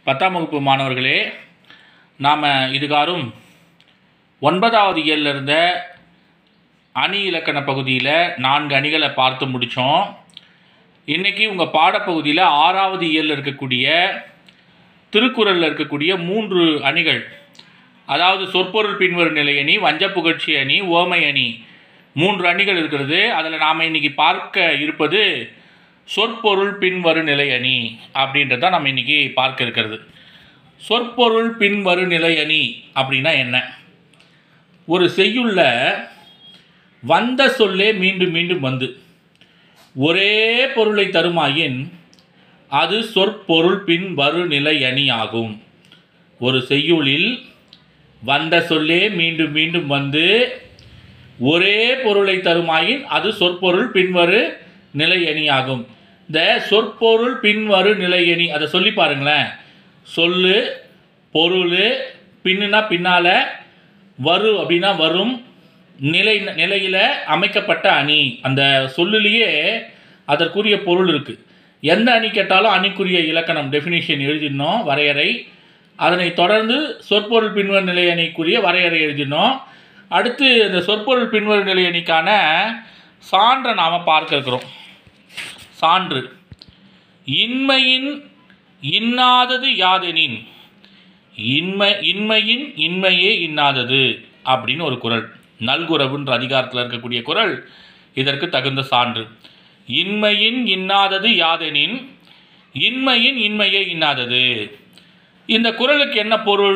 பத்தாம் வகுப்பு மாணவர்களே நாம் இதுகாரும் ஒன்பதாவது இயல்ல இருந்த அணி இலக்கண பகுதியில் நான்கு அணிகளை பார்த்து முடித்தோம் இன்றைக்கி உங்கள் பாடப்பகுதியில் ஆறாவது இயல்ல இருக்கக்கூடிய திருக்குறளில் இருக்கக்கூடிய மூன்று அணிகள் அதாவது சொற்பொருள் பின்வரும் நிலை அணி வஞ்ச புகழ்ச்சி அணி ஓமை அணி மூன்று அணிகள் இருக்கிறது அதில் நாம் இன்னைக்கு பார்க்க இருப்பது சொற்பொருள் பின்வரு நிலை அணி அப்படின்றத நம்ம இன்னைக்கு பார்க்க இருக்கிறது சொற்பொருள் பின்வரு நிலை அணி அப்படின்னா என்ன ஒரு செய்யுள்ள வந்த சொல்லே மீண்டும் மீண்டும் வந்து ஒரே பொருளை தருமாயின் அது சொற்பொருள் பின் வரு நிலை அணி ஆகும் ஒரு செய்யுளில் வந்த சொல்லே மீண்டும் மீண்டும் வந்து ஒரே பொருளை தருமாயின் அது சொற்பொருள் பின்வரு நிலை அணி ஆகும் இந்த சொற்பொருள் பின்வரு நிலை அணி அதை சொல்லி பாருங்களேன் சொல்லு பொருள் பின்னுனா பின்னால் வரு அப்படின்னா வரும் நிலை நிலையில் அமைக்கப்பட்ட அணி அந்த சொல்லுலேயே அதற்குரிய பொருள் இருக்குது எந்த அணி கேட்டாலும் அணிக்குரிய இலக்கணம் டெஃபினிஷன் எழுதிடணும் வரையறை அதனை தொடர்ந்து சொற்பொருள் பின்வரு நிலை அணிக்குரிய வரையறை எழுதினோம் அடுத்து இந்த சொற்பொருள் பின்வரு நிலை அணிக்கான சான்றை நாம் பார்க்க இருக்கிறோம் சான்று இன்மையின் இன்னாதது யாதெனின் இன்மை இன்மையின் இன்மையே இன்னாதது அப்படின்னு ஒரு குறள் நல்குறவுன்ற அதிகாரத்தில் இருக்கக்கூடிய குறள் இதற்கு தகுந்த சான்று இன்மையின் இன்னாதது யாதெனின் இன்மையின் இன்மையே இன்னாதது இந்த குறளுக்கு என்ன பொருள்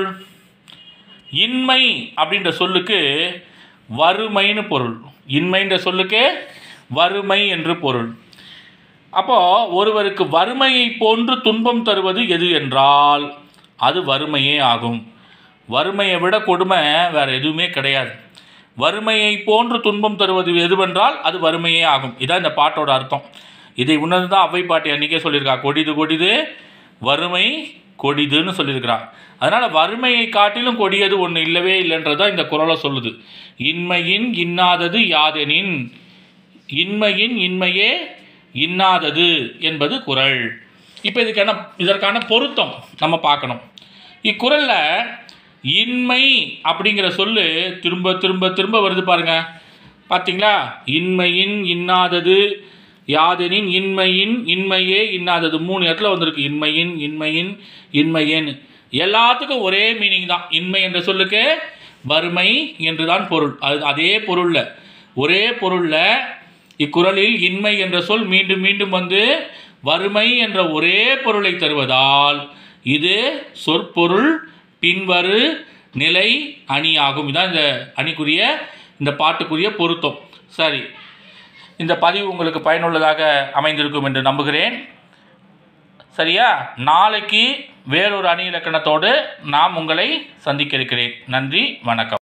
இன்மை அப்படின்ற சொல்லுக்கு வறுமைன்னு பொருள் இன்மைன்ற சொல்லுக்கு வறுமை என்று பொருள் அப்போ ஒருவருக்கு வறுமையை போன்று துன்பம் தருவது எது என்றால் அது வறுமையே ஆகும் வறுமையை விட கொடுமை வேற எதுவுமே கிடையாது வறுமையை போன்று துன்பம் தருவது எதுவென்றால் அது வறுமையே ஆகும் இதான் இந்த பாட்டோட அர்த்தம் இதை உணர்ந்து தான் அவ்வை பாட்டி அன்றைக்கே சொல்லியிருக்கா கொடிது கொடிது வறுமை கொடிதுன்னு சொல்லியிருக்கிறா அதனால் வறுமையை காட்டிலும் கொடியது ஒன்று இல்லவே இல்லைன்றதான் இந்த குரலை சொல்லுது இன்மையின் இன்னாதது யாதெனின் இன்மையின் இன்மையே இன்னாதது என்பது குரல் இப்போ இதுக்கான இதற்கான பொருத்தம் நம்ம பார்க்கணும் இக்குறளில் இன்மை அப்படிங்கிற சொல்லு திரும்ப திரும்ப திரும்ப வருது பாருங்க பார்த்தீங்களா இன்மையின் இன்னாதது யாதெனின் இன்மையின் இன்மையே இன்னாதது மூணு இடத்துல வந்திருக்கு இன்மையின் இன்மையின் இன்மையேன்னு எல்லாத்துக்கும் ஒரே மீனிங் தான் இன்மை என்ற சொல்லுக்கு வறுமை என்று தான் பொருள் அது அதே பொருளில் ஒரே பொருளில் இக்குறளில் இன்மை என்ற சொல் மீண்டும் மீண்டும் வந்து வறுமை என்ற ஒரே பொருளை தருவதால் இது சொற்பொருள் பின்வரு நிலை அணி ஆகும் இதான் இந்த அணிக்குரிய இந்த பாட்டுக்குரிய பொருத்தம் சரி இந்த பதிவு உங்களுக்கு பயனுள்ளதாக அமைந்திருக்கும் என்று நம்புகிறேன் சரியா நாளைக்கு வேறொரு அணி இலக்கணத்தோடு நாம் உங்களை சந்திக்க இருக்கிறேன் நன்றி வணக்கம்